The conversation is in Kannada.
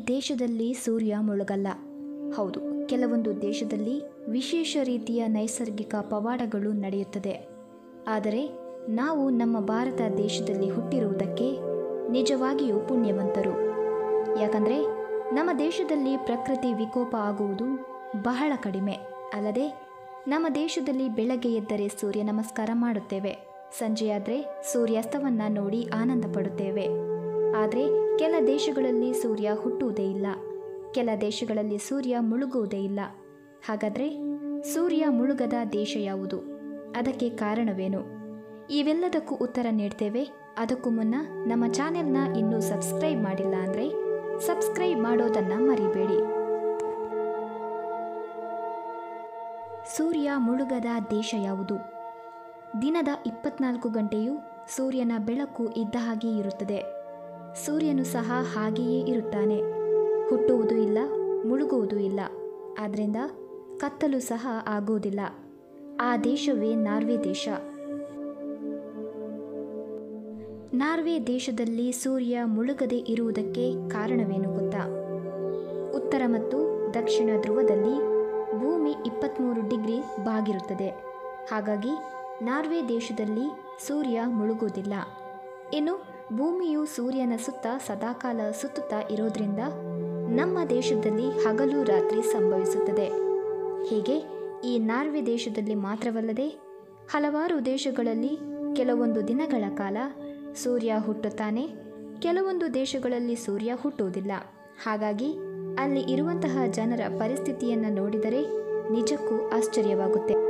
ದೇಶದಲ್ಲಿ ಸೂರ್ಯ ಮುಳುಗಲ್ಲ ಹೌದು ಕೆಲವೊಂದು ದೇಶದಲ್ಲಿ ವಿಶೇಷ ರೀತಿಯ ನೈಸರ್ಗಿಕ ಪವಾಡಗಳು ನಡೆಯುತ್ತದೆ ಆದರೆ ನಾವು ನಮ್ಮ ಭಾರತ ದೇಶದಲ್ಲಿ ಹುಟ್ಟಿರುವುದಕ್ಕೆ ನಿಜವಾಗಿಯೂ ಪುಣ್ಯವಂತರು ಯಾಕಂದರೆ ನಮ್ಮ ದೇಶದಲ್ಲಿ ಪ್ರಕೃತಿ ವಿಕೋಪ ಆಗುವುದು ಬಹಳ ಕಡಿಮೆ ಅಲ್ಲದೆ ನಮ್ಮ ದೇಶದಲ್ಲಿ ಬೆಳಗ್ಗೆ ಎದ್ದರೆ ಸೂರ್ಯ ನಮಸ್ಕಾರ ಮಾಡುತ್ತೇವೆ ಸಂಜೆಯಾದರೆ ಸೂರ್ಯಾಸ್ತವನ್ನು ನೋಡಿ ಆನಂದ ಪಡುತ್ತೇವೆ ಆದರೆ ಕೆಲ ದೇಶಗಳಲ್ಲಿ ಸೂರ್ಯ ಹುಟ್ಟುವುದೇ ಇಲ್ಲ ಕೆಲ ದೇಶಗಳಲ್ಲಿ ಸೂರ್ಯ ಮುಳುಗುವುದೇ ಇಲ್ಲ ಹಾಗಾದರೆ ಸೂರ್ಯ ಮುಳುಗದ ದೇಶ ಯಾವುದು ಅದಕ್ಕೆ ಕಾರಣವೇನು ಇವೆಲ್ಲದಕ್ಕೂ ಉತ್ತರ ನೀಡ್ತೇವೆ ಅದಕ್ಕೂ ಮುನ್ನ ನಮ್ಮ ಚಾನೆಲ್ನ ಇನ್ನೂ ಸಬ್ಸ್ಕ್ರೈಬ್ ಮಾಡಿಲ್ಲ ಅಂದರೆ ಸಬ್ಸ್ಕ್ರೈಬ್ ಮಾಡೋದನ್ನು ಮರಿಬೇಡಿ ಸೂರ್ಯ ಮುಳುಗದ ದೇಶ ಯಾವುದು ದಿನದ ಇಪ್ಪತ್ನಾಲ್ಕು ಗಂಟೆಯೂ ಸೂರ್ಯನ ಬೆಳಕು ಇದ್ದ ಹಾಗೆ ಇರುತ್ತದೆ ಸೂರ್ಯನು ಸಹ ಹಾಗೆಯೇ ಇರುತ್ತಾನೆ ಹುಟ್ಟುವುದೂ ಇಲ್ಲ ಮುಳುಗುವುದೂ ಇಲ್ಲ ಆದ್ದರಿಂದ ಕತ್ತಲು ಸಹ ಆಗುವುದಿಲ್ಲ ಆ ದೇಶವೇ ನಾರ್ವೆ ದೇಶ ನಾರ್ವೆ ದೇಶದಲ್ಲಿ ಸೂರ್ಯ ಮುಳುಗದೆ ಇರುವುದಕ್ಕೆ ಕಾರಣವೇನು ಗೊತ್ತಾ ಉತ್ತರ ಮತ್ತು ದಕ್ಷಿಣ ಧ್ರುವದಲ್ಲಿ ಭೂಮಿ ಇಪ್ಪತ್ತ್ಮೂರು ಡಿಗ್ರಿ ಬಾಗಿರುತ್ತದೆ ಹಾಗಾಗಿ ನಾರ್ವೆ ದೇಶದಲ್ಲಿ ಸೂರ್ಯ ಮುಳುಗುವುದಿಲ್ಲ ಇನ್ನು ಭೂಮಿಯು ಸೂರ್ಯನ ಸುತ್ತ ಸದಾಕಾಲ ಸುತ್ತುತ್ತಾ ಇರೋದ್ರಿಂದ ನಮ್ಮ ದೇಶದಲ್ಲಿ ಹಗಲು ರಾತ್ರಿ ಸಂಭವಿಸುತ್ತದೆ ಹೀಗೆ ಈ ನಾರ್ವೆ ದೇಶದಲ್ಲಿ ಮಾತ್ರವಲ್ಲದೆ ಹಲವಾರು ದೇಶಗಳಲ್ಲಿ ಕೆಲವೊಂದು ದಿನಗಳ ಕಾಲ ಸೂರ್ಯ ಹುಟ್ಟುತ್ತಾನೆ ಕೆಲವೊಂದು ದೇಶಗಳಲ್ಲಿ ಸೂರ್ಯ ಹುಟ್ಟುವುದಿಲ್ಲ ಹಾಗಾಗಿ ಅಲ್ಲಿ ಇರುವಂತಹ ಜನರ ಪರಿಸ್ಥಿತಿಯನ್ನು ನೋಡಿದರೆ ನಿಜಕ್ಕೂ ಆಶ್ಚರ್ಯವಾಗುತ್ತೆ